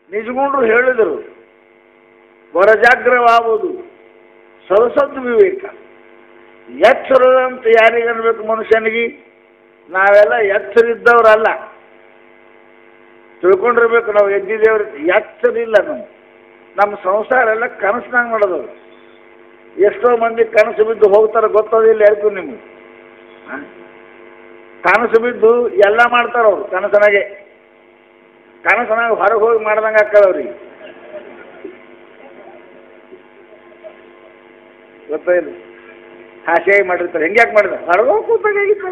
ನಿಜಗುಂಡ್ರು ಹೇಳಿದರು ವರಜಾಗ್ರವಾಗುವುದು ಸರಸದ್ ವಿವೇಕ ಎಚ್ಚರ ಅಂತ ಯಾರಿಗೆ ಅನ್ಬೇಕು ಮನುಷ್ಯನಿಗೆ ನಾವೆಲ್ಲ ಎಚ್ಚರಿದ್ದವರಲ್ಲ ತಿಳ್ಕೊಂಡಿರ್ಬೇಕು ನಾವು ಎದ್ದಿದ್ದೇವ್ರ ಎಚ್ಚರ ಇಲ್ಲ ನಮ್ಮ ನಮ್ಮ ಸಂಸಾರ ಎಲ್ಲ ಕನಸಿನಾಗ ಮಾಡೋದವ್ರು ಎಷ್ಟೋ ಮಂದಿ ಕನಸು ಬಿದ್ದು ಹೋಗ್ತಾರೆ ಗೊತ್ತೋದಿಲ್ಲ ಯಾರಿಗೂ ನಿಮ್ಗೆ ಹ? ಕನಸು ಬಿದ್ದು ಎಲ್ಲ ಮಾಡ್ತಾರ ಅವ್ರು ಕನಸನಾಗೆ ಕನಸನಾಗ ಹೊರಗೆ ಹೋಗಿ ಮಾಡ್ದಂಗೆ ಹಾಕಳವ್ರಿಗೆ ಗೊತ್ತಾಯಿಲ್ಲ ಹಾಸಿಯಾಗಿ ಮಾಡಿರ್ತಾರೆ ಹೆಂಗೆ ಯಾಕೆ ಮಾಡಿದ ಹೊರಗೆ ಹೋಗಿ ಕೂತಂಗಾಗಿತ್ತು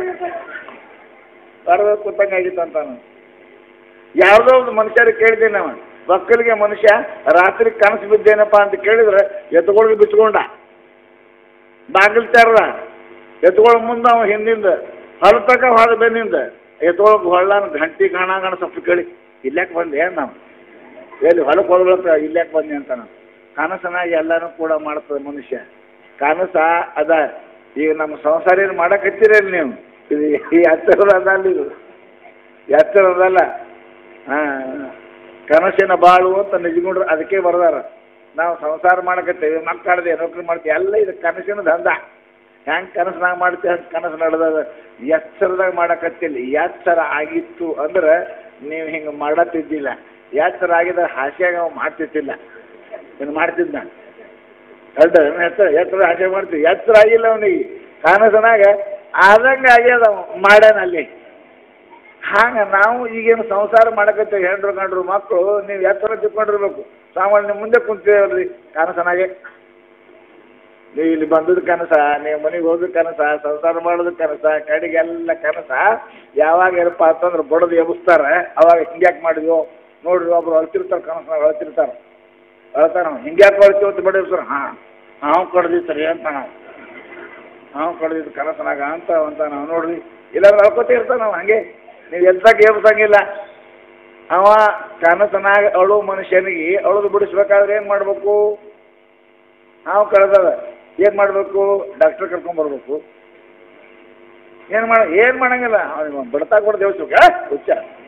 ಹೊರಗೆ ಹೋಗಿ ಕೂತಂಗಾಗಿತ್ತು ಅಂತ ನಾನು ಯಾವುದೋ ಒಂದು ಮನುಷ್ಯರಿಗೆ ಕೇಳಿದ್ದೇನೆ ನಾವು ಮಕ್ಕಳಿಗೆ ಮನುಷ್ಯ ರಾತ್ರಿ ಕನಸು ಬಿದ್ದೇನಪ್ಪ ಅಂತ ಕೇಳಿದ್ರೆ ಎತ್ಕೊಳ್ಗೆ ಬಿಚ್ಕೊಂಡ ಬಾಗಿಲು ತೆರ್ದ ಎತ್ಕೊಳ ಮುಂದೆ ಅವ ಹಿಂದಿಂದ ಹೊಲತಕ ಹೊರ ಬೆನ್ನಿಂದ ಎತ್ಕೊಳಕ್ ಹೊಳ್ಳಾನ ಗಂಟಿ ಕಾಣಾಗಣ ಸ್ವಲ್ಪ ಕೇಳಿ ಇಲ್ಯಾಕೆ ಬಂದೆ ಏನ್ ನಾವು ಎಲ್ಲಿ ಹೊಲಕ್ಕೆ ಹೋಗ್ಬೇಕು ಇಲ್ಯಾಕೆ ಬಂದೆ ಅಂತ ನಾವು ಕನಸನಾಗಿ ಎಲ್ಲಾನು ಕೂಡ ಮಾಡ್ತದೆ ಮನುಷ್ಯ ಕನಸ ಅದ ಈಗ ನಮ್ಮ ಸಂಸಾರ ಏನು ಮಾಡಕತ್ತೀರಲ್ಲ ನೀವು ಇದು ಈ ಎಚ್ಚರದ ಅದಲ್ಲ ಇದು ಎಚ್ಚರದಲ್ಲ ಹಾಂ ಕನಸಿನ ಬಾಳು ಅಂತ ನಿಜಗುಂಡ್ರು ಅದಕ್ಕೆ ಬರ್ದಾರ ನಾವು ಸಂಸಾರ ಮಾಡಕತ್ತೇವೆ ಮಕ್ಕಳದೆ ನೌಕರಿ ಮಾಡ್ತೀವಿ ಎಲ್ಲ ಇದು ಕನಸಿನ ದಂಧ ಹೆಂಗೆ ಕನಸಿನಾಗ ಮಾಡ್ತೀವಿ ಹಂಗೆ ಕನಸು ನಡೆದದ ಎಚ್ಚರದಾಗ ಮಾಡಕತ್ತಿಲ್ಲ ಎಚ್ಚರ ಆಗಿತ್ತು ಅಂದ್ರೆ ನೀವು ಹಿಂಗೆ ಮಾಡತ್ತಿದ್ದಿಲ್ಲ ಎಚ್ಚರ ಆಗಿದ್ರೆ ಹಾಸ್ಯಾಗ ಅವ ಮಾಡ್ತಿದ್ದಿಲ್ಲ ಇನ್ನು ಮಾಡ್ತಿದ್ದ ಅಲ್ದ ಎಚ್ಚರ ಎಚ್ಚರ ಹಾಸ್ಯ ಮಾಡ್ತೀವಿ ಎಚ್ಚರ ಆಗಿಲ್ಲ ಅವನಿಗೆ ಕನಸನಾಗ ಆದಂಗೆ ಆಗ್ಯದ ಅವ ಮಾಡ್ಯಾನ ಅಲ್ಲಿ ಹಾಂಗ ನಾವು ಈಗೇನು ಸಂಸಾರ ಮಾಡಕತ್ತೇವೆ ಹೆಂಡ್ರು ಗಂಡ್ರು ಮಕ್ಕಳು ನೀವು ಎತ್ತರ ತಿಳ್ಕೊಂಡಿರ್ಬೇಕು ಸಾಮಾನ್ಯ ನಿಮ್ಮ ಮುಂದೆ ಕುಂತೀವಲ್ರಿ ಕನಸನಾಗೆ ನೀವು ಇಲ್ಲಿ ಬಂದದ ಕನಸ ನೀವು ಮನೆಗೆ ಹೋದ ಕನಸ ಸಂಸಾರ ಮಾಡೋದ ಕನಸ ಕಡೆಗೆ ಎಲ್ಲ ಕನಸ ಯಾವಾಗ ಏನಪ್ಪ ಅಂತಂದ್ರೆ ಬಡದು ಎಬ್ಬಿಸ್ತಾರೆ ಅವಾಗ ಹಿಂಗ್ಯಾಕೆ ಮಾಡಿದ್ವು ನೋಡ್ರಿ ಒಬ್ರು ಅಳ್ತಿರ್ತಾರೆ ಕನಸನಾಗ ಅಳ್ತಿರ್ತಾರೆ ಅಳ್ತಾರ ಹಿಂಗ್ಯಾಕೆ ಅಳ್ತೀವಿ ಅಂತ ಬಡ ಎಬ್ಸ್ತಾರೆ ಹಾಂ ಹಾವು ಕಡ್ದಿತ್ತು ಅಂತ ನಾವು ಹಾವು ಕಡ್ದಿದ್ದು ಕನಸನಾಗ ಅಂತ ಅಂತ ನಾವು ನೋಡ್ರಿ ಇಲ್ಲಾಂದ್ರೆ ಅಳ್ಕೊತ ಇರ್ತಾನೆ ನಾವು ಹಂಗೆ ನೀವು ಎದ್ದಾಗ ಎಬ್ಸಂಗಿಲ್ಲ ಅವ ಕನಸನಾಗ ಅಳು ಮನುಷ್ಯನಿಗೆ ಅಳುದು ಬಿಡಿಸ್ಬೇಕಾದ್ರೆ ಏನು ಮಾಡಬೇಕು ಹಾವು ಕಳೆದದ ಏನು ಮಾಡಬೇಕು ಡಾಕ್ಟರ್ ಕರ್ಕೊಂಬರ್ಬೇಕು ಏನು ಮಾಡ ಏನು ಮಾಡಂಗಿಲ್ಲ ಅವ್ನಿಗೆ ಬಡ್ತಾ ಕೊಡ್ದು ದೇವಸ್ಥಕ್ಕೆ ಹುಚ್ಚ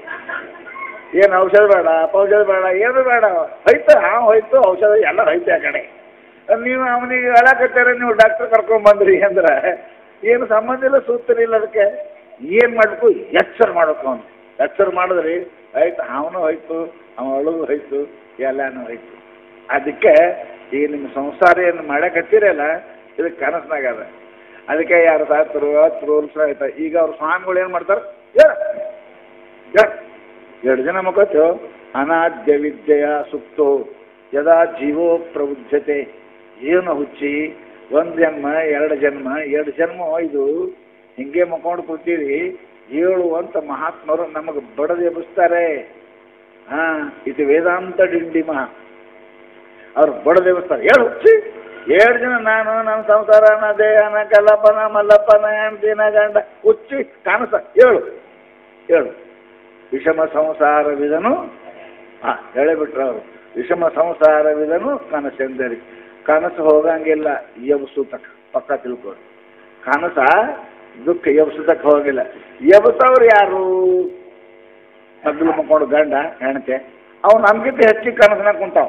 ಏನು ಔಷಧ ಬೇಡ ಔಷಧ ಬೇಡ ಏನು ಬೇಡ ಹೋಯ್ತು ಹಾಂ ಹೋಯ್ತು ಔಷಧ ಎಲ್ಲ ಹೋಯ್ತು ಆ ಕಡೆ ನೀವು ಅವನಿಗೆ ಹೇಳಕತ್ತಾರೆ ನೀವು ಡಾಕ್ಟರ್ ಕರ್ಕೊಂಬಂದ್ರಿ ಅಂದ್ರೆ ಏನು ಸಂಬಂಧ ಇಲ್ಲ ಸೂತ್ರ ಇಲ್ಲ ಅದಕ್ಕೆ ಏನು ಮಾಡಬೇಕು ಎಚ್ಚರ ಮಾಡಬೇಕು ಅವನು ಎಚ್ಚರ ಮಾಡಿದ್ರಿ ಆಯ್ತು ಅವನು ಹೋಯ್ತು ಅವ ಅಳುದು ಹೋಯ್ತು ಎಲ್ಲಾನು ಹೋಯ್ತು ಅದಕ್ಕೆ ಈಗ ನಿಮ್ಮ ಸಂಸಾರ ಏನು ಮಾಡಕತ್ತೀರಲ್ಲ ಇದು ಕನಸ್ನಾಗ ಅದ ಅದಕ್ಕೆ ಯಾರು ಸಾತ್ರು ಹತ್ತು ರೂಲ್ಸ್ ಆಯ್ತು ಈಗ ಅವ್ರ ಸ್ವಾಮಿಗಳು ಏನು ಮಾಡ್ತಾರೆ ಹೇಳ ಹೇಳ ಎರಡು ಜನ ಮಕ್ಕಳು ಅನಾದ್ಯ ವಿದ್ಯೆಯ ಸುಪ್ತೋ ಯದಾ ಜೀವೋ ಪ್ರಬುದ್ಧತೆ ಏನು ಹುಚ್ಚಿ ಒಂದು ಜನ್ಮ ಎರಡು ಜನ್ಮ ಎರಡು ಜನ್ಮ ಇದು ಹಿಂಗೆ ಮಕ್ಕೊಂಡು ಕೂತೀರಿ ಏಳು ಅಂತ ಮಹಾತ್ಮರು ನಮಗೆ ಬಡದು ಎಬ್ಬಿಸ್ತಾರೆ ಹಾಂ ಇದು ವೇದಾಂತ ಡಿಂಡಿಮ ಅವ್ರು ಬಡದು ಎಬ್ಬಿಸ್ತಾರೆ ಹೇಳು ಹುಚ್ಚಿ ಏಳು ಜನ ನಾನು ನನ್ನ ಸಂಸಾರ ನಾ ದೇಹನ ಕಲ್ಲಪ್ಪನ ಮಲ್ಲಪ್ಪನ ಹೆಂಡ್ತಿನ ಗಂಡ ಹುಚ್ಚಿ ಕಾಣಿಸ ಹೇಳು ಹೇಳು ವಿಷಮ ಸಂಸಾರವಿದನು ಹಾಂ ಹೇಳಿಬಿಟ್ರು ಅವರು ವಿಷಮ ಸಂಸಾರವಿದನು ಕನಸೆಂದರಿ ಕನಸು ಹೋಗಂಗಿಲ್ಲ ಎಬ್ಸುತಕ್ಕ ಪಕ್ಕ ತಿಳ್ಕೊಳ್ಳಿ ಕನಸ ದುಃಖ ಎಬ್ಸುತಕ್ಕ ಹೋಗಿಲ್ಲ ಎಬ್ಸವ್ರು ಯಾರು ಮಗ್ಳು ಮಕ್ಕೊಂಡು ಗಂಡ ಹೆಣ್ತೆ ಅವು ನಮ್ಗಿಂತ ಹೆಚ್ಚಿಗೆ ಕನಸನಾಗ ಕುಂತಾವ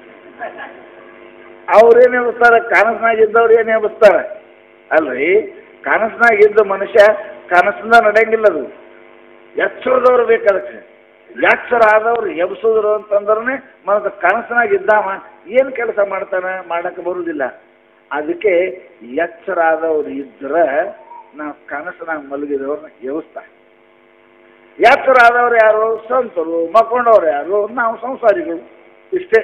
ಅವ್ರೇನು ಎಬ್ಸ್ತಾರೆ ಕನಸನಾಗ ಇದ್ದವ್ರು ಏನು ಎಬ್ಸ್ತಾರೆ ಅಲ್ರಿ ಕನಸನಾಗ ಇದ್ದ ಮನುಷ್ಯ ಕನಸಿಂದ ನಡೆಯಂಗಿಲ್ಲ ಅದು ಎಚ್ಚರದವ್ರು ಬೇಕು ಅದಕ್ಕೆ ಎಚ್ಚರ ಆದವ್ರು ಎಬ್ಸೋದ್ರು ಅಂತಂದ್ರೆ ಮನಸ್ಸು ಕನಸಿನಾಗ ಇದ್ದಾವ ಏನು ಕೆಲಸ ಮಾಡ್ತಾನೆ ಮಾಡಕ್ಕೆ ಬರುವುದಿಲ್ಲ ಅದಕ್ಕೆ ಎಚ್ಚರ ಆದವ್ರು ಇದ್ರೆ ನಾವು ಕನಸಿನಾಗ ಮಲಗಿದವ್ರನ್ನ ಎಬ್ಸ್ತಾ ಎಚ್ಚರ ಆದವ್ರು ಯಾರು ಸಂತರು ಮಕ್ಕೊಂಡವ್ರು ಯಾರು ನಾವು ಸಂಸಾರಿಗಳು ಇಷ್ಟೇ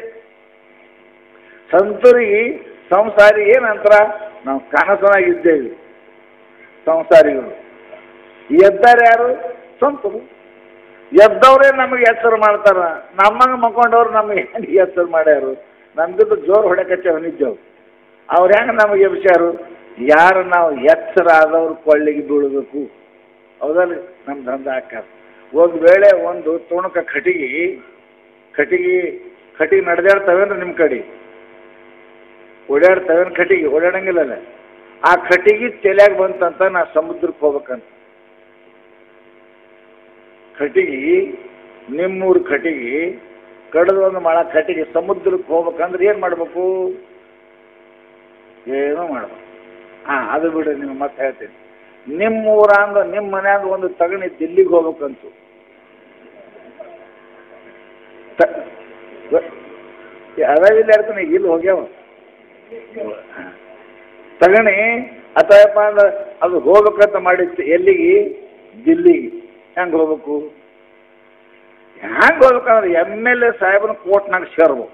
ಸಂತರಿಗೆ ಸಂಸಾರಿ ಏನಂತರ ನಾವು ಕನಸನಾಗಿದ್ದೇವೆ ಸಂಸಾರಿಗಳು ಎದ್ದಾರೆ ಯಾರು ಸಂತರು ಎದ್ದವ್ರೇ ನಮಗೆ ಎಚ್ಚರ ಮಾಡ್ತಾರ ನಮ್ಮಂಗೆ ಮಕ್ಕೊಂಡವ್ರು ನಮಗೆ ಹೆಂಗೆ ಎಚ್ಚರ ಮಾಡ್ಯಾರು ನಮ್ದು ಜೋರು ಹೊಡೆಕಚ್ಚವ ನಿಜವು ಅವ್ರು ಹೆಂಗೆ ನಮಗೆ ಎಬ್ಸ್ಯಾರು ಯಾರು ನಾವು ಎಚ್ಚರ ಆದವ್ರು ಕೊಳ್ಳಿಗೆ ಬೀಳಬೇಕು ಹೌದಲ್ರಿ ನಮ್ಮ ದಂಧ ಹಾಕ್ಯಾರ ಒಂದು ವೇಳೆ ಒಂದು ತುಣುಕ ಕಟಿಗೆ ಕಟಿಗೆ ಕಟಿಗೆ ನಡೆದಾಡ್ತವೇನ್ರಿ ನಿಮ್ಮ ಕಡೆ ಓಡಾಡ್ತವೇನು ಕಟಿಗೆ ಓಡಾಡಂಗಿಲ್ಲಲ್ಲ ಆ ಕಟಿಗೆ ತಲೆಯಾಗ ಬಂತಂತ ನಾ ಸಮುದ್ರಕ್ಕೆ ಹೋಗ್ಬೇಕಂತ ಕಟಿಗೆ ನಿಮ್ಮೂರು ಕಟಿಗೆ ಕಡಿದು ಒಂದು ಮಳ ಕಟ್ಟಿಗೆ ಸಮುದ್ರಕ್ಕೆ ಹೋಗ್ಬೇಕಂದ್ರೆ ಏನು ಮಾಡಬೇಕು ಏನೂ ಮಾಡ್ಬೇಕು ಹಾಂ ಅದು ಬಿಡು ನೀವು ಮತ್ತೆ ಹೇಳ್ತೀನಿ ನಿಮ್ಮ ಊರಾಂಗ ನಿಮ್ಮ ಮನ್ಯಾಗ ಒಂದು ತಗಣಿ ದಿಲ್ಲಿಗೆ ಹೋಗ್ಬೇಕಂತು ತ- ಗ- ಅದಾವಿಲ್ಲ ಇರ್ತಾನೆ ಇಲ್ಲಿ ಹೋಗ್ಯಾವ ತಗಣಿ ಅಥವಾ ಅಂದ್ರೆ ಅದು ಹೋಗ್ಬೇಕಂತ ಮಾಡಿತ್ತು ಎಲ್ಲಿಗೆ ದಿಲ್ಲಿಗೆ ಹೆಂಗೆ ಹೋಗ್ಬೇಕು ಹೆಂಗೆ ಹೋಗ್ಬೇಕಂದ್ರೆ ಎಮ್ ಎಲ್ ಎ ಸಾಹೇಬನ ಕೋರ್ಟ್ನಾಗ ಸೇರ್ಬೇಕು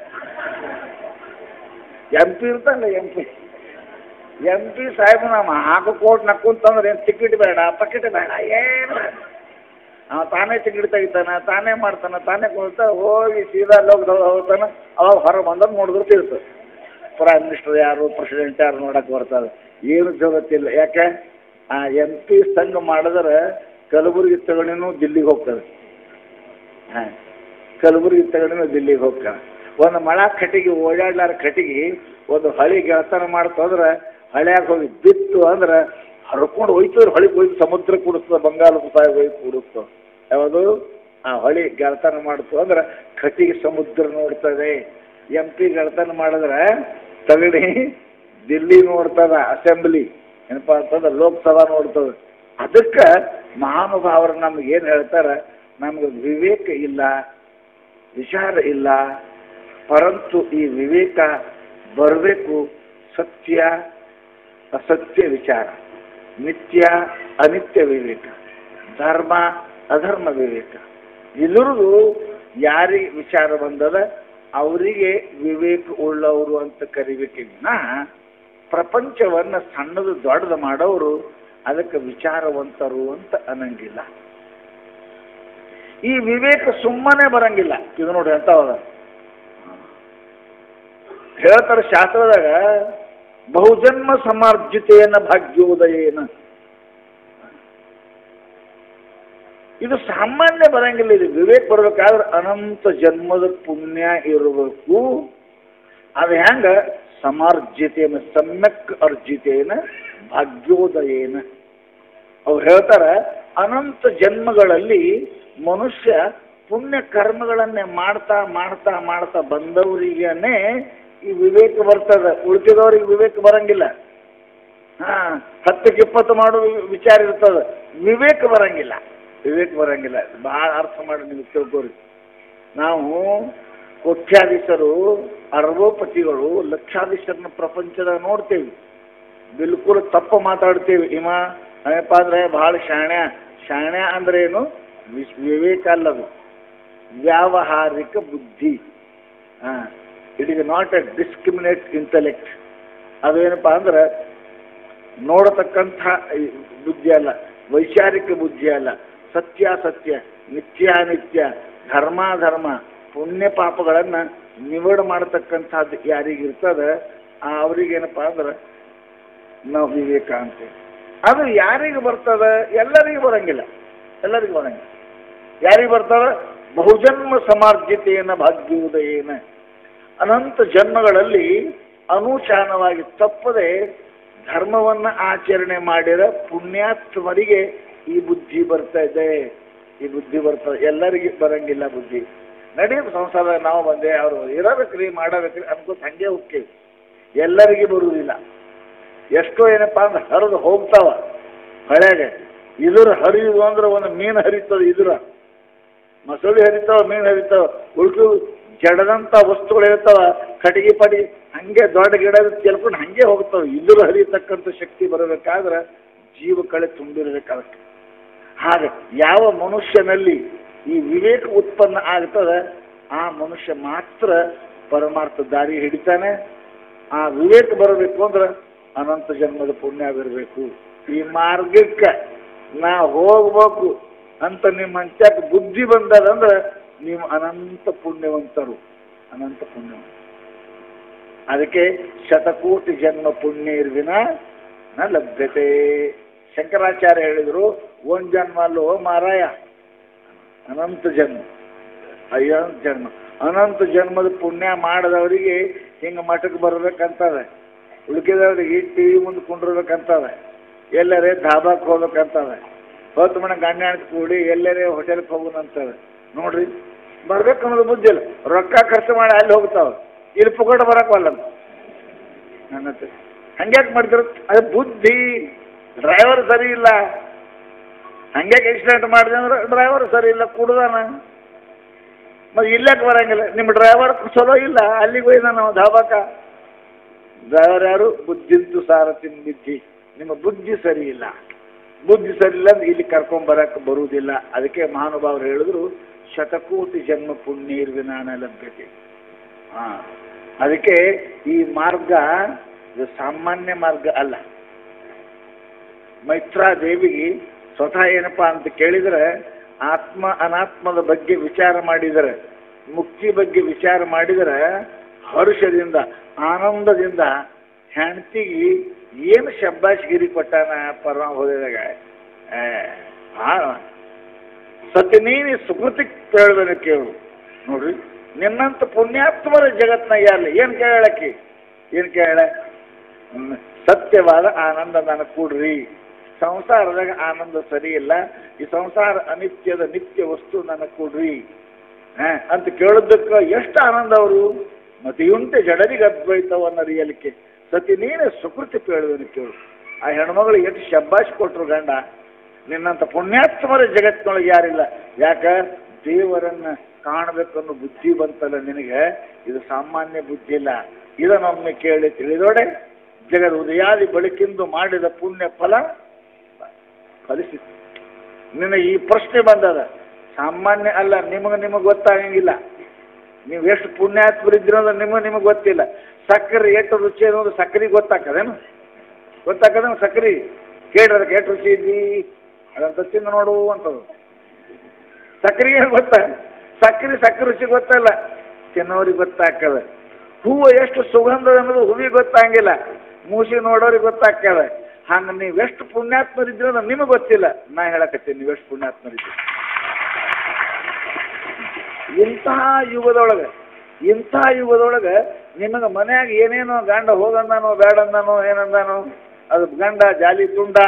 ಎಂ ಪಿ ಇರ್ತಲ್ಲ ಎಂ ಪಿ ಎಂ ಪಿ ಸಾಹೇಬ ನಮ್ಮ ಹಾಕೋ ಕೋರ್ಟ್ನಾಗ ಕುಂತಂದ್ರೆ ಏನು ಟಿಕೆಟ್ ಬೇಡ ಪಕೆಟ್ ಬೇಡ ಏನು ಬೇಡ ಅವ ತಾನೇ ಟಿಕೆಟ್ ತೆಗಿತಾನೆ ತಾನೇ ಮಾಡ್ತಾನೆ ತಾನೇ ಕುಳಿತ ಹೋಗಿ ಸೀದಾ ಲೋಕದವ್ರು ಹೋಗ್ತಾನೆ ಅವಾಗ ಹೊರ ಬಂದ್ರೆ ನೋಡಿದ್ರೆ ತಿಳ್ತದೆ ಪ್ರೈಮ್ ಮಿನಿಸ್ಟರ್ ಯಾರು ಪ್ರೆಸಿಡೆಂಟ್ ಯಾರು ನೋಡಕ್ಕೆ ಬರ್ತಾರೆ ಏನು ಜಗತ್ತಿಲ್ಲ ಯಾಕೆ ಆ ಎಂ ಪಿ ಸಂಘ ಮಾಡಿದ್ರೆ ಕಲಬುರಗಿ ತಗೊಂಡಿನೂ ದಿಲ್ಲಿಗೆ ಹೋಗ್ತದೆ ಹಾಂ ಕಲಬುರಗಿ ತಗೊಂಡಿನೂ ದಿಲ್ಲಿಗೆ ಹೋಗ್ತಾನೆ ಒಂದು ಮಳ ಕಟ್ಟಿಗೆ ಓಡಾಡ್ಲಾರ ಕಟ್ಟಿಗೆ ಒಂದು ಹಳಿ ಗೆಳತನ ಮಾಡ್ತಂದ್ರೆ ಹಳ್ಯಾಗ ಹೋಗಿ ಬಿತ್ತು ಅಂದ್ರೆ ಹರ್ಕೊಂಡು ಹೋಯ್ತವ್ರು ಹೊಳಿಗೆ ಹೋಗಿ ಸಮುದ್ರ ಕೂಡಿಸ್ತದೆ ಬಂಗಾಳ ಸಾಯಿ ಹೋಗಿ ಕೂಡಿಸ್ತದೆ ಯಾವುದು ಆ ಹೊಳಿ ಗೆಳತನ ಮಾಡ್ತು ಅಂದ್ರೆ ಕಟ್ಟಿಗೆ ಸಮುದ್ರ ನೋಡ್ತದೆ ಎಂ ಪಿ ಗೆಳತನ ಮಾಡಿದ್ರೆ ತಗಡಿ ದಿಲ್ಲಿ ನೋಡ್ತದ ಅಸೆಂಬ್ಲಿ ಏನಪ್ಪ ಅಂತಂದ್ರೆ ಲೋಕಸಭಾ ನೋಡ್ತದೆ ಅದಕ್ಕೆ ಮಹಾನುಭಾವರು ನಮ್ಗೆ ಏನು ಹೇಳ್ತಾರೆ ನಮ್ಗೆ ವಿವೇಕ ಇಲ್ಲ ವಿಚಾರ ಇಲ್ಲ ಪರಂತು ಈ ವಿವೇಕ ಬರಬೇಕು ಸತ್ಯ ಅಸತ್ಯ ವಿಚಾರ ನಿತ್ಯ ಅನಿತ್ಯ ವಿವೇಕ ಧರ್ಮ ಅಧರ್ಮ ವಿವೇಕ ಎಲ್ಲರಿಗೂ ಯಾರಿಗೆ ವಿಚಾರ ಬಂದದ ಅವರಿಗೆ ವಿವೇಕ ಉಳ್ಳವರು ಅಂತ ಕರಿಬೇಕಿನ್ನ ಪ್ರಪಂಚವನ್ನು ಸಣ್ಣದು ದೊಡ್ಡದು ಮಾಡೋರು ಅದಕ್ಕೆ ವಿಚಾರವಂತರು ಅಂತ ಅನ್ನಂಗಿಲ್ಲ ಈ ವಿವೇಕ ಸುಮ್ಮನೆ ಬರಂಗಿಲ್ಲ ಇದು ನೋಡಿ ಅಂತ ಹೇಳ್ತಾರೆ ಶಾಸ್ತ್ರದಾಗ ಬಹುಜನ್ಮ ಸಮಾರ್ಜಿತೇನ ಭಾಗ್ಯೋದಯೇನ ಇದು ಸಾಮಾನ್ಯ ಬರಂಗಿಲ್ಲ ಇದು ವಿವೇಕ ಬರ್ಬೇಕಾದ್ರೆ ಅನಂತ ಜನ್ಮದ ಪುಣ್ಯ ಇರಬೇಕು ಅದು ಹೆಂಗ ಸಮಾರ್ಜಿತೇನ ಸಮ್ಯಕ್ ಅರ್ಜಿತೇನ ಭಾಗ್ಯೋದಯೇನ ಅವ್ರು ಹೇಳ್ತಾರೆ ಅನಂತ ಜನ್ಮಗಳಲ್ಲಿ ಮನುಷ್ಯ ಪುಣ್ಯ ಕರ್ಮಗಳನ್ನೇ ಮಾಡ್ತಾ ಮಾಡ್ತಾ ಮಾಡ್ತಾ ಬಂದವರಿಗೇನೆ ಈ ವಿವೇಕ ಬರ್ತದೆ ಉಳಿದಿದವ್ರಿಗೆ ವಿವೇಕ ಬರಂಗಿಲ್ಲ ಹಾ ಹತ್ತಕ್ಕೆ ಇಪ್ಪತ್ತು ಮಾಡೋ ವಿಚಾರ ಇರ್ತದೆ ವಿವೇಕ ಬರಂಗಿಲ್ಲ ವಿವೇಕ ಬರಂಗಿಲ್ಲ ಭಾಳ ಅರ್ಥ ಮಾಡಿ ನೀವು ತಿಳ್ಕೊರಿ ನಾವು ಕೋಟ್ಯಾಧೀಶರು ಅರಬೋಪತಿಗಳು ಲಕ್ಷಾಧೀಶರನ್ನ ಪ್ರಪಂಚದಾಗ ನೋಡ್ತೇವೆ ಬಿಲ್ಕುಲ್ ತಪ್ಪು ಮಾತಾಡ್ತೇವೆ ಇವ ಏನಪ್ಪ ಅಂದ್ರೆ ಭಾಳ ಶಾಣ್ಯ ಶಾಣ್ಯ ಅಂದ್ರೆ ಏನು ವಿಸ್- ವಿವೇಕ ಅಲ್ಲದು ವ್ಯಾವಹಾರಿಕ ಬುದ್ಧಿ ಹಾಂ it is not a discriminate intellect ಅದೇನಪ್ಪ ಅಂದ್ರೆ ನೋಡತಕ್ಕಂಥ ಈ ಬುದ್ಧಿ ಅಲ್ಲ ವೈಚಾರಿಕ ಬುದ್ಧಿ ಅಲ್ಲ ಸತ್ಯಾಸತ್ಯ ನಿತ್ಯಾನಿತ್ಯ ಧರ್ಮಾಧರ್ಮ ಪುಣ್ಯ ಪಾಪಗಳನ್ನು ನಿವಡ ಮಾಡತಕ್ಕಂಥದ್ದು ಯಾರಿಗಿರ್ತದೆ ಆ ಅವ್ರಿಗೇನಪ್ಪ ಅಂದ್ರೆ ನಾವು ವಿವೇಕ ಅಂತೇವೆ ಅದು ಯಾರಿಗೆ ಬರ್ತದೆ ಎಲ್ಲರಿಗೂ ಬರಂಗಿಲ್ಲ ಎಲ್ಲರಿಗೂ ಬರಂಗಿಲ್ಲ ಯಾರಿಗೆ ಬರ್ತದೆ ಬಹುಜನ್ಮ ಸಮಾರ್ಜಿತೇನ ಭಾಗ್ಯೋದಯೇನ ಅನಂತ ಜನ್ಮಗಳಲ್ಲಿ ಅನುಚಾನವಾಗಿ ತಪ್ಪದೆ ಧರ್ಮವನ್ನು ಆಚರಣೆ ಮಾಡಿದ ಪುಣ್ಯಾತ್ಮರಿಗೆ ಈ ಬುದ್ಧಿ ಬರ್ತಾ ಇದೆ ಈ ಬುದ್ಧಿ ಬರ್ತದೆ ಎಲ್ಲರಿಗೆ ಬರಂಗಿಲ್ಲ ಬುದ್ಧಿ ನಡಿ ಸಂಸಾರ ನಾವು ಬಂದೆ ಅವರು ಇರಬೇಕ್ರಿ ಮಾಡಬೇಕ್ರಿ ಅನ್ಕೋತ ಹಂಗೆ ಹೋಗ್ತೇವೆ ಎಲ್ಲರಿಗೆ ಬರುವುದಿಲ್ಲ ಎಷ್ಟೋ ಏನಪ್ಪಾ ಅಂದ್ರೆ ಹರಿದು ಹೋಗ್ತಾವ ಹೊಳೆಗೆ ಇದ್ರ ಹರಿಯುವುದು ಅಂದ್ರೆ ಒಂದು ಮೀನು ಹರಿತದ ಇದ್ರ ಮಸೂಳಿ ಹರಿತಾವ ಮೀನು ಹರಿತಾವ ಉಳ್ಕು ಜಡದಂಥ ವಸ್ತುಗಳು ಇರ್ತಾವ ಕಟ್ಟಿಗೆ ಪಡಿ ಹಂಗೆ ದೊಡ್ಡ ಗಿಡ ಚೆಲ್ಕೊಂಡು ಹಂಗೆ ಹೋಗ್ತಾವ ಇದ್ರ ಹರಿಯತಕ್ಕಂಥ ಶಕ್ತಿ ಬರಬೇಕಾದ್ರೆ ಜೀವ ಕಳೆ ತುಂಬಿರ್ಬೇಕು ಅದಕ್ಕೆ ಹಾಗೆ ಯಾವ ಮನುಷ್ಯನಲ್ಲಿ ಈ ವಿವೇಕ ಉತ್ಪನ್ನ ಆಗ್ತದೆ ಆ ಮನುಷ್ಯ ಮಾತ್ರ ಪರಮಾರ್ಥ ದಾರಿ ಹಿಡಿತಾನೆ ಆ ವಿವೇಕ ಬರಬೇಕು ಅಂದ್ರೆ ಅನಂತ ಜನ್ಮದ ಪುಣ್ಯ ಬರಬೇಕು ಈ ಮಾರ್ಗಕ್ಕೆ ನಾ ಹೋಗ್ಬೇಕು ಅಂತ ನಿಮ್ಮ ಹಂಚಕ್ಕೆ ಬುದ್ಧಿ ಬಂದದಂದ್ರೆ ನೀವು ಅನಂತ ಪುಣ್ಯವಂತರು ಅನಂತ ಪುಣ್ಯವಂತರು ಅದಕ್ಕೆ ಶತಕೋಟಿ ಜನ್ಮ ಪುಣ್ಯ ಇರ್ವಿನ ನ ಲಭ್ಯತೆ ಶಂಕರಾಚಾರ್ಯ ಹೇಳಿದರು ಒಂದು ಜನ್ಮ ಅಲ್ಲೋ ಮಾರಾಯ ಅನಂತ ಜನ್ಮ ಅಯ್ಯೋ ಜನ್ಮ ಅನಂತ ಜನ್ಮದ ಪುಣ್ಯ ಮಾಡದವರಿಗೆ ಹಿಂಗೆ ಮಠಕ್ಕೆ ಬರ್ಬೇಕಂತದೆ ಉಳ್ಕಿದವ್ರಿಗೆ ಟಿ ವಿ ಮುಂದೆ ಕುಂಡಿರ್ಬೇಕಂತದೆ ಎಲ್ಲರೇ ಧಾಬಾಕ್ಕೆ ಹೋಗ್ಬೇಕಂತದೆ ಹೊತ್ತು ಮನೆ ಗಂಡ ಹೆಂಡ್ತಿ ಕೂಡಿ ಎಲ್ಲರೇ ಹೋಟೆಲ್ಗೆ ಹೋಗೋಣಂತದೆ ನೋಡ್ರಿ ಬರ್ಬೇಕು ಅನ್ನೋದು ಬುದ್ಧಿ ಇಲ್ಲ ರೊಕ್ಕ ಖರ್ಚು ಮಾಡಿ ಅಲ್ಲಿ ಹೋಗ್ತಾವ ಇಲ್ಲಿ ಪುಕಟ ಬರಕ್ಕಲ್ಲ ನನ್ನ ಹತ್ರ ಹಂಗ್ಯಾಕೆ ಮಾಡ್ತಿರ ಅದು ಬುದ್ಧಿ ಡ್ರೈವರ್ ಸರಿ ಇಲ್ಲ ಹಂಗ್ಯಾಕೆ ಆಕ್ಸಿಡೆಂಟ್ ಮಾಡಿದೆ ಅಂದ್ರೆ ಡ್ರೈವರ್ ಸರಿ ಇಲ್ಲ ಕುಡ್ದಾನ ಮತ್ತೆ ಇಲ್ಲಕ್ಕೆ ಬರಂಗಿಲ್ಲ ನಿಮ್ಮ ಡ್ರೈವರ್ ಚಲೋ ಇಲ್ಲ ಅಲ್ಲಿಗೆ ಹೋಯ್ದ ನಾವು ಧಾಬಾಕ ಡ್ರೈವರ್ ಯಾರು ಬುದ್ಧಿಂತು ಸಾರಥಿ ಬುದ್ಧಿ ನಿಮ್ಮ ಬುದ್ಧಿ ಸರಿ ಇಲ್ಲ ಬುದ್ಧಿ ಸರಿ ಇಲ್ಲ ಅಂದ್ರೆ ಇಲ್ಲಿ ಕರ್ಕೊಂಬರಕ್ಕೆ ಬರುವುದಿಲ್ಲ ಅದಕ್ಕೆ ಮಹಾನುಭಾವರು ಹೇಳಿದ್ರು ಶತಕೋಟಿ ಜನ್ಮ ಪುಣ್ಯರ್ವಿನಾನ ಲಭ್ಯತೆ ಹಾಂ ಅದಕ್ಕೆ ಈ ಮಾರ್ಗ ಇದು ಸಾಮಾನ್ಯ ಮಾರ್ಗ ಅಲ್ಲ ಮೈತ್ರಾ ದೇವಿಗೆ ಸ್ವತಃ ಏನಪ್ಪಾ ಅಂತ ಕೇಳಿದರೆ ಆತ್ಮ ಅನಾತ್ಮದ ಬಗ್ಗೆ ವಿಚಾರ ಮಾಡಿದರೆ ಮುಕ್ತಿ ಬಗ್ಗೆ ವಿಚಾರ ಮಾಡಿದರೆ ಹರ್ಷದಿಂದ ಆನಂದದಿಂದ ಹೆಂಡತಿಗೆ ಏನು ಶಬ್ಬಾಶ್ಗಿರಿ ಕೊಟ್ಟಾನ ಪರಮ ಹೋದಾಗ ಸತ್ಯ ನೀನು ಸುಕೃತಿ ಕೇಳಿದನು ಕೇಳು ನೋಡ್ರಿ ನಿನ್ನಂತ ಪುಣ್ಯಾತ್ಮರ ಜಗತ್ನಾಗ ಯಾರಲ್ಲ ಏನು ಕೇಳಕ್ಕೆ ಏನು ಕೇಳ ಹ್ಮ್. ಸತ್ಯವಾದ ಆನಂದ ನನಗೆ ಕೊಡ್ರಿ ಸಂಸಾರದಾಗ ಆನಂದ ಸರಿ ಇಲ್ಲ ಈ ಸಂಸಾರ ಅನಿತ್ಯದ ನಿತ್ಯ ವಸ್ತು ನನಗೆ ಕೊಡ್ರಿ ಹಾ ಅಂತ ಕೇಳೋದಕ್ಕೆ ಎಷ್ಟು ಆನಂದ ಅವರು ಮತಿಯುಂಟೆ ಜಡರಿಗೆ ಅದ್ವೈತವನ್ನ ಅರಿಯಲಿಕ್ಕೆ ಸತಿ ನೀನೇ ಸುಕೃತಿ ಕೇಳಿದನು ಕೇಳು ಆ ಹೆಣ್ಮಗಳು ಎಷ್ಟು ಶಬ್ಬಾಷ್ ಕೊಟ್ರು ಗಂಡ ನಿನ್ನಂತ ಪುಣ್ಯಾತ್ಮರ ಜಗತ್ತಿನೊಳಗೆ ಯಾರಿಲ್ಲ ಯಾಕ ದೇವರನ್ನ ಕಾಣಬೇಕನ್ನೋ ಬುದ್ಧಿ ಬಂತಲ್ಲ ನಿನಗೆ ಇದು ಸಾಮಾನ್ಯ ಬುದ್ಧಿ ಇಲ್ಲ ಇದನ್ನೊಮ್ಮೆ ಕೇಳಿ ತಿಳಿದೋಡೆ ಜಗದ ಉದಯಾದಿ ಬೆಳಕಿಂದು ಮಾಡಿದ ಪುಣ್ಯ ಫಲ ಫಲಿಸಿತು ನಿನಗೆ ಈ ಪ್ರಶ್ನೆ ಬಂದದ ಸಾಮಾನ್ಯ ಅಲ್ಲ ನಿಮಗೆ ನಿಮಗೆ ಗೊತ್ತಾಗಂಗಿಲ್ಲ ನೀವು ಎಷ್ಟು ಪುಣ್ಯಾತ್ಮರಿದ್ದೀರೋ ಅನ್ನೋದು ನಿಮಗೆ ನಿಮಗೆ ಗೊತ್ತಿಲ್ಲ ಸಕ್ಕರೆ ಎಷ್ಟು ರುಚಿ ಅನ್ನೋದು ಸಕ್ಕರೆ ಗೊತ್ತಾಕದೇನು ಗೊತ್ತಾಕದೇನು ಸಕ್ಕರೆ ಕೇಳ್ರಿ ಅದಕ್ಕೆ ಎಷ್ಟು ರುಚಿ ಇದ್ದಿ ಅದಂತ ತಿಂದು ನೋಡು ಅಂತದು ಸಕ್ಕರೆಗೆ ಗೊತ್ತಾ ಸಕ್ಕರೆ ಸಕ್ಕರೆ ರುಚಿ ಗೊತ್ತಲ್ಲ ತಿನ್ನೋರಿಗೆ ಗೊತ್ತಾಗ್ತದೆ ಹೂವು ಎಷ್ಟು ಸುಗಂಧ ಅನ್ನೋದು ಹೂವಿಗೆ ಗೊತ್ತಾಗಿಲ್ಲ ಮೂಸಿ ನೋಡೋರಿಗೆ ಗೊತ್ತಾಗ್ತದೆ ಹಂಗೆ ನೀವು ಎಷ್ಟು ಪುಣ್ಯಾತ್ಮರಿದ್ದೀರೋ ಅನ್ನೋದು ನಿಮಗೆ ಗೊತ್ತಿಲ್ಲ ನಾ ಹೇಳಕತ್ತೀನಿ ನೀವು ಎಷ್ಟು ಪುಣ್ಯಾತ್ಮರಿದ್ದೀರಿ ಇಂತಹ ಯುಗದೊಳಗೆ ಇಂಥ ಯುಗದೊಳಗೆ ನಿಮಗೆ ಮನ್ಯಾಗ ಏನೇನೋ ಗಂಡ ಹೋಗಂದಾನೋ ಬೇಡಂದಾನೋ ಏನಂದಾನೋ ಅದು ಗಂಡ ಜಾಲಿ ತುಂಡ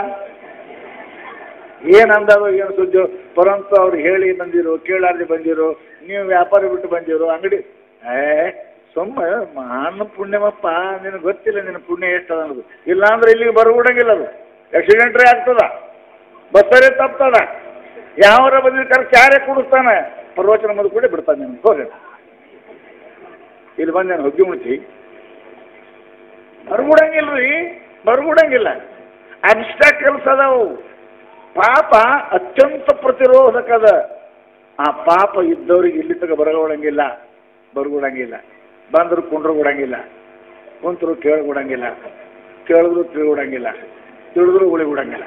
ಏನಂದಾರೋ ಏನು ಸುದ್ದಿ ಪರಂತು ಅವ್ರು ಹೇಳಿ ಬಂದಿರೋ ಕೇಳಾರ್ದೆ ಬಂದಿರೋ ನೀವು ವ್ಯಾಪಾರ ಬಿಟ್ಟು ಬಂದಿರೋ ಅಂಗಡಿ ಏ ಸುಮ್ಮ ಮಹಾನ್ ಪುಣ್ಯಮಪ್ಪ ನಿನಗೆ ಗೊತ್ತಿಲ್ಲ ನಿನ್ನ ಪುಣ್ಯ ಎಷ್ಟು ಅದ ಅನ್ನೋದು ಇಲ್ಲಾಂದ್ರೆ ಇಲ್ಲಿಗೆ ಬರ್ಬಿಡಂಗಿಲ್ಲ ಅದು ಆಕ್ಸಿಡೆಂಟ್ರೇ ಆಗ್ತದ ಬಸ್ಸರೇ ತಪ್ತದ ಯಾವರ ಬಂದಿದ್ದ ಖರ್ಚು ಯಾರೇ ಕುಡಿಸ್ತಾನೆ ಪ್ರವಚನ ಮದು ಕೂಡ ಬಿಡ್ತಾನೆ ನಿಮ್ಗೆ ಹೋಗಿ ಇಲ್ಲಿ ಬಂದೇನು ಹೊಗ್ಗಿ ಮುಣಿಸಿ ಬರ್ಬಿಡಂಗಿಲ್ರಿ ಬರ್ಬಿಡಂಗಿಲ್ಲ ಅಬ್ಸ್ಟಾಕಲ್ಸ್ ಅದಾವು ಪಾಪ ಅತ್ಯಂತ ಪ್ರತಿರೋಧಕದ ಆ ಪಾಪ ಇದ್ದವ್ರಿಗೆ ಇಲ್ಲಿ ತಗ ಬರಗೊಳಂಗಿಲ್ಲ ಬರ್ಗೊಡಂಗಿಲ್ಲ ಬಂದ್ರು ಕುಂಡ್ರು ಕೊಡಂಗಿಲ್ಲ ಕುಂತರು ಕೇಳ್ಕೊಡಂಗಿಲ್ಲ ಕೇಳಿದ್ರು ತಿಳ್ಕೊಡಂಗಿಲ್ಲ ತಿಳಿದ್ರು ಉಳಿಗೊಡಂಗಿಲ್ಲ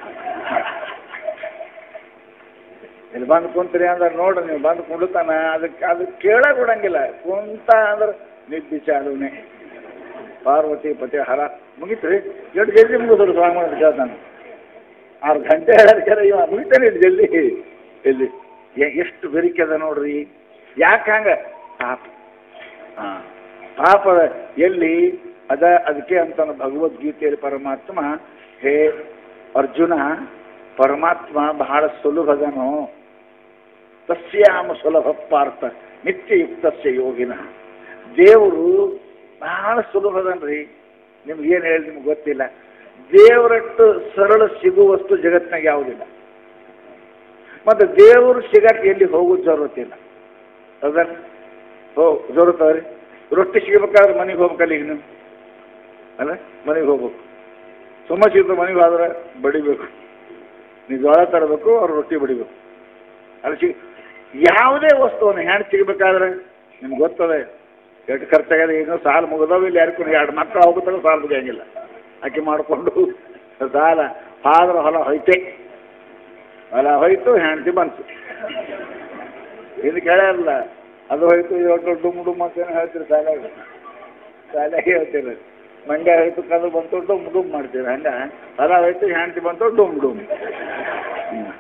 ಇಲ್ಲಿ ಬಂದು ಕುಂತ್ರಿ ಅಂದ್ರೆ ನೋಡ್ರಿ ನೀವು ಬಂದು ಕುಂಡ್ತಾನ ಅದಕ್ಕೆ ಅದು ಕೇಳಕ್ ಕೊಡಂಗಿಲ್ಲ ಕುಂತ ಅಂದ್ರೆ ನಿದ್ದೆ ಚಾಲುನೆ ಪಾರ್ವತಿ ಪತಿ ಹರ ಮುಗಿತ್ರಿ ಎಷ್ಟು ಜಲ್ದಿ ಮುಗಿದ್ರು ಸ್ವಾಮಿ ಅಂತ ಕೇಳ್ತಾನೆ ಆರು ಗಂಟೆ ಹೇಳೋದಕ್ಕೆ ಇವ ಮುಗಿತಾನೆ ಇಲ್ಲಿ ಜಲ್ದಿ ಇಲ್ಲಿ ಎ- ಎಷ್ಟು ಬೆರಿಕೆ ಅದ ನೋಡ್ರಿ ಯಾಕೆ ಹಂಗ ಪಾಪ ಹಾಂ ಪಾಪ ಎಲ್ಲಿ ಅದ ಅದಕ್ಕೆ ಅಂತಾನೆ ಭಗವದ್ಗೀತೆಯಲ್ಲಿ ಪರಮಾತ್ಮ ಹೇ ಅರ್ಜುನ ಪರಮಾತ್ಮ ಬಹಳ ಸುಲಭದನು ತಸ್ಯಾಮ ಸುಲಭ ಪಾರ್ಥ ನಿತ್ಯಯುಕ್ತಸ್ಯ ಯೋಗಿನ ದೇವರು ಬಹಳ ಸುಲಭದನ್ರಿ ನಿಮ್ಗೆ ಏನು ಹೇಳಿ ನಿಮ್ಗೆ ಗೊತ್ತಿಲ್ಲ ದೇವರಟ್ಟು ಸರಳ ಸಿಗುವ ವಸ್ತು ಜಗತ್ತಿನಾಗ ಯಾವುದಿಲ್ಲ ಮತ್ತು ದೇವರು ಸಿಗಕ್ಕೆ ಎಲ್ಲಿ ಹೋಗೋದು ಜರುರತ್ತಿಲ್ಲ ಹೌದಲ್ಲ ಹೋ ಜರುತ್ತವ್ರಿ ರೊಟ್ಟಿ ಸಿಗಬೇಕಾದ್ರೆ ಮನೆಗೆ ಹೋಗ್ಬೇಕಲ್ಲ ಈಗ ನೀವು ಅಲ್ಲ ಮನೆಗೆ ಹೋಗ್ಬೇಕು ಸುಮ್ಮ ಸಿಗ್ತು ಮನೆಗೆ ಹೋದ್ರೆ ಬಡಿಬೇಕು ನೀವು ಜೋಳ ತರಬೇಕು ಅವ್ರು ರೊಟ್ಟಿ ಬಡಿಬೇಕು ಅಲ್ಲಿ ಸಿಗ್ ಯಾವುದೇ ವಸ್ತುವನ್ನು ಹ್ಯಾಂಡ್ ಸಿಗಬೇಕಾದ್ರೆ ನಿಮ್ಗೆ ಗೊತ್ತದೆ ಎಷ್ಟು ಖರ್ಚಾಗಿದೆ ಈಗ ಸಾಲ ಮುಗಿದವ ಇಲ್ಲಿ ಯಾರಿಗೂ ಎರಡು ಮಕ್ಕಳು ಹೋಗುತ್ತಾಗ ಸಾಲ ಮುಗಿಯಂಗಿಲ್ಲ ಆಕೆ ಮಾಡಿಕೊಂಡು ಸಾಲ ಆದ್ರೆ ಹೊಲ ಹೋಯ್ತೆ ಹೊಲ ಹೋಯ್ತು ಹೆಂಡತಿ ಬಂತು ಇದು ಕೇಳಲ್ಲ ಅದು ಹೋಯ್ತು ಇದು ಹೊಟ್ಟು ಡುಮ್ ಡುಮ್ ಅಂತ ಏನೋ ಹೇಳ್ತೀರಿ ಸಾಲಾಗ ಸಾಲಾಗಿ ಹೇಳ್ತೀರಿ ಮಂಡ್ಯ ಹೋಯ್ತು ಕದು ಬಂತು ಡುಮ್ ಡುಮ್ ಮಾಡ್ತೀರಿ ಹಂಗ ಹೊಲ ಹೋಯ್ತು ಹೆಂಡತಿ ಬಂತು ಡುಮ್ ಡುಮ್ ಹ್ಮ್.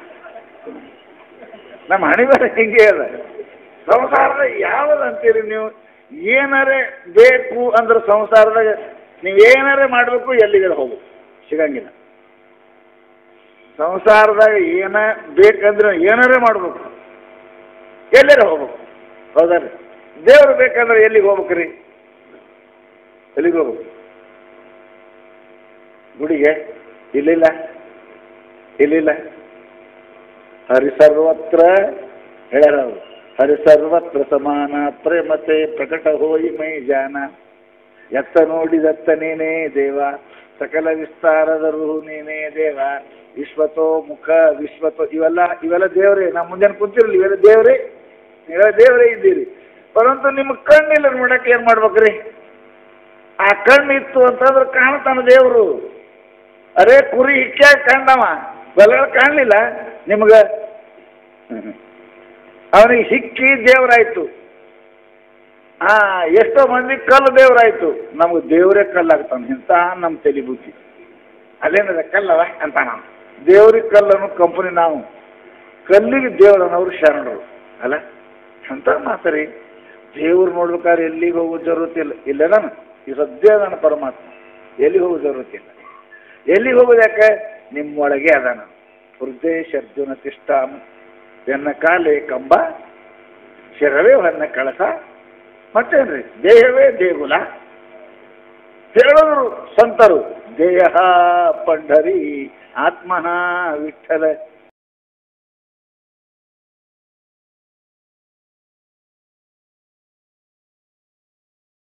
ನಮ್ಮ ಹಣಿಬಾರ ಹಿಂಗೆ ಅದ ಸಂಸಾರದ ಯಾವ್ದು ಅಂತೀರಿ ನೀವು ಏನಾರೇ ಬೇಕು ಅಂದ್ರೆ ಸಂಸಾರದಾಗ ನೀವು ಏನಾರೇ ಮಾಡಬೇಕು ಎಲ್ಲಿಗಾರ ಹೋಗ್ಬೇಕು ಸಿಗಂಗಿಲ್ಲ ಸಂಸಾರದಾಗ ಏನ ಬೇಕಂದ್ರೆ ಏನಾರೇ ಮಾಡ್ಬೇಕು ಎಲ್ಲಾರ ಹೋಗ್ಬೇಕು ಹೌದಲ್ಲ ದೇವ್ರು ಬೇಕಂದ್ರೆ ಎಲ್ಲಿಗೆ ಹೋಗ್ಬೇಕ್ರಿ ಎಲ್ಲಿಗೆ ಹೋಗ್ಬೇಕು ಗುಡಿಗೆ ಇಲ್ಲಿಲ್ಲ ಇಲ್ಲಿಲ್ಲ ಹರಿ ಸರ್ವತ್ರ ಹೇಳ್ಯಾರ ಅವರು ಹರಿ ಸರ್ವತ್ರ ಸಮಾನ ಪ್ರೇಮತೆ ಪ್ರಕಟ ಹೋಯಿ ಮೈ ಜಾನ ಎತ್ತ ನೋಡಿದತ್ತ ನೀನೇ ದೇವ ಸಕಲ ವಿಸ್ತಾರದರು ನೀನೇ ದೇವ ವಿಶ್ವತೋ ಮುಖ ವಿಶ್ವತೋ ಇವೆಲ್ಲ ಇವೆಲ್ಲ ದೇವರೇ ನಮ್ಮ ಮುಂದೆ ಕೂತಿರಲಿ ಇವೆಲ್ಲ ದೇವರೇ ನೀವೆಲ್ಲ ದೇವರೇ ಇದ್ದೀರಿ ಪರಂತು ನಿಮ್ಮ ಕಣ್ಣಿಲ್ಲ ನೋಡಕ್ಕೆ ಏನು ಮಾಡ್ಬೇಕ್ರಿ ಆ ಕಣ್ಣು ಇತ್ತು ಅಂತಂದ್ರೆ ಕಾಣ್ತಾನ ದೇವರು ಅರೇ ಕುರಿ ಹಿಕ್ಕ್ಯಾಗ ಕಂಡವ ಬಲಗಳು ಕಾಣಲಿಲ್ಲ ನಿಮ್ಗೆ ಅವನಿಗೆ ಹಿಕ್ಕಿ ದೇವರಾಯ್ತು ಆ ಎಷ್ಟೋ ಮಂದಿ ಕಲ್ಲು ದೇವರಾಯ್ತು ನಮ್ಗೆ ದೇವರೇ ಕಲ್ಲಾಗ್ತಾನೆ ಇಂಥ ನಮ್ಮ ತಲೆ ಬುದ್ಧಿ ಅಲ್ಲೇನದ ಕಲ್ಲವ ಅಂತ ನಾವು ದೇವ್ರಿಗೆ ಕಲ್ಲನ್ನು ಕಂಪನಿ ನಾವು ಕಲ್ಲಿಗೆ ದೇವರನ್ನವರು ಶರಣರು ಅಲ್ಲ ಅಂತ ಮಾತರಿ ದೇವ್ರು ನೋಡ್ಬೇಕಾದ್ರೆ ಎಲ್ಲಿಗೆ ಹೋಗೋ ಜरूरत ಇಲ್ಲ ಇಲ್ಲ ನಾನು ಈ ಸದ್ಯ ನನ್ನ ಪರಮಾತ್ಮ ಎಲ್ಲಿಗೆ ಹೋಗೋ ಜरूरत ಇಲ್ಲ ಎಲ್ಲಿಗೆ ಹೋಗೋದು ಯಾಕೆ ನಿಮ್ಮೊಳಗೆ ಅದಾನ ಹೃದಯ ಅರ್ಜುನ ತಿಷ್ಟಾಮ ಎನ್ನ ಕಾಲೇ ಕಂಬ ಶಿರವೇ ಹೊನ್ನ ಕಳಸ ಮತ್ತೇನ್ರಿ ದೇಹವೇ ದೇಗುಲ ಹೇಳಿದ್ರು ಸಂತರು ದೇಹ ಪಂಡರಿ ಆತ್ಮನ ವಿಠಲ